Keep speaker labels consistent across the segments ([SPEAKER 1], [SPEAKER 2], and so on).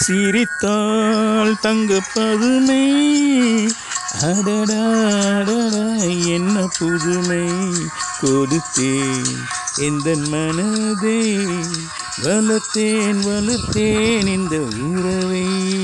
[SPEAKER 1] சிரித்தாள் தங்க பதுமை அடடா அடடா என்ன புதுமை கொடுத்தேன் எந்த மனதை வளர்த்தேன் வளர்த்தேன் இந்த உறவை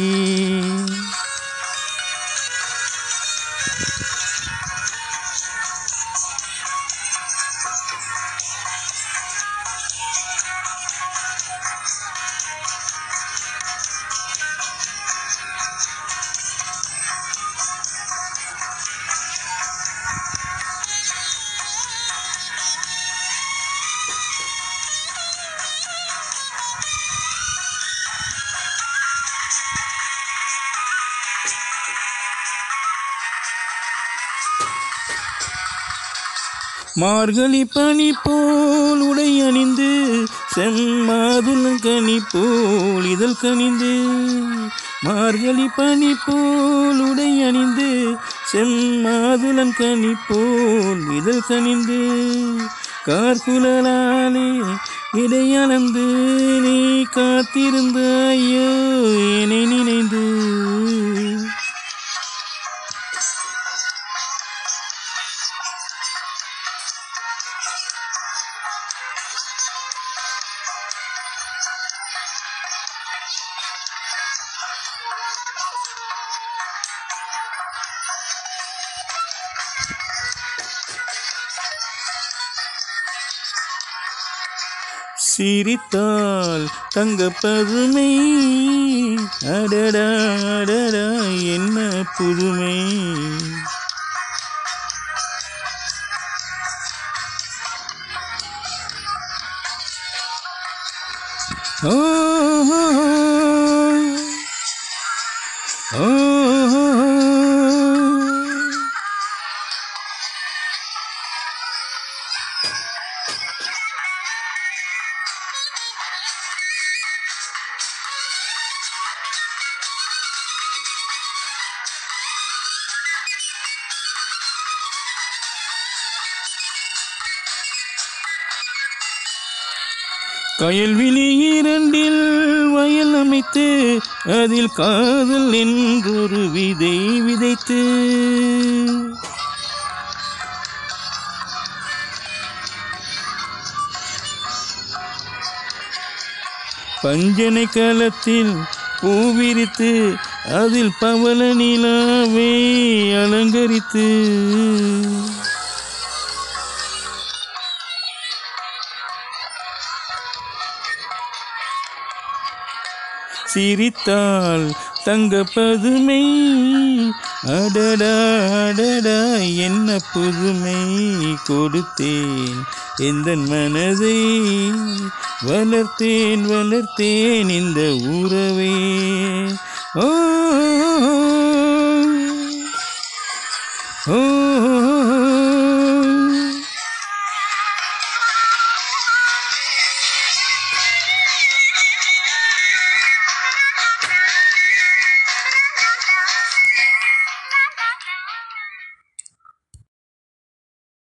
[SPEAKER 1] மார்கழி பனி போல் உடை அணிந்து செம்மாதுளம் கனி போல் இதழ் கனிந்து மார்கழி பனி போல் உடை அணிந்து செம்மாதுளம் கனி போல் இதழ் கனிந்து கார்குழலாலே இடையளந்து நீ காத்திருந்தாயோ என்னை நினைந்து சிரித்தால் தங்க பதுமை அடடா அடடா என்ன புதுமை ஓ ஓ கயல்விழி இரண்டில் வயல் அமைத்து அதில் காதல் என்றொரு விதை விதைத்து பஞ்சனை களத்தில் பூவிரித்து அதில் பவள நிலாவை அலங்கரித்து சிரித்தாள் தங்க பதுமை அடடா அடடா என்ன புதுமை கொடுத்தேன் எந்த மனதை வளர்த்தேன் வளர்த்தேன் இந்த உறவே ஓ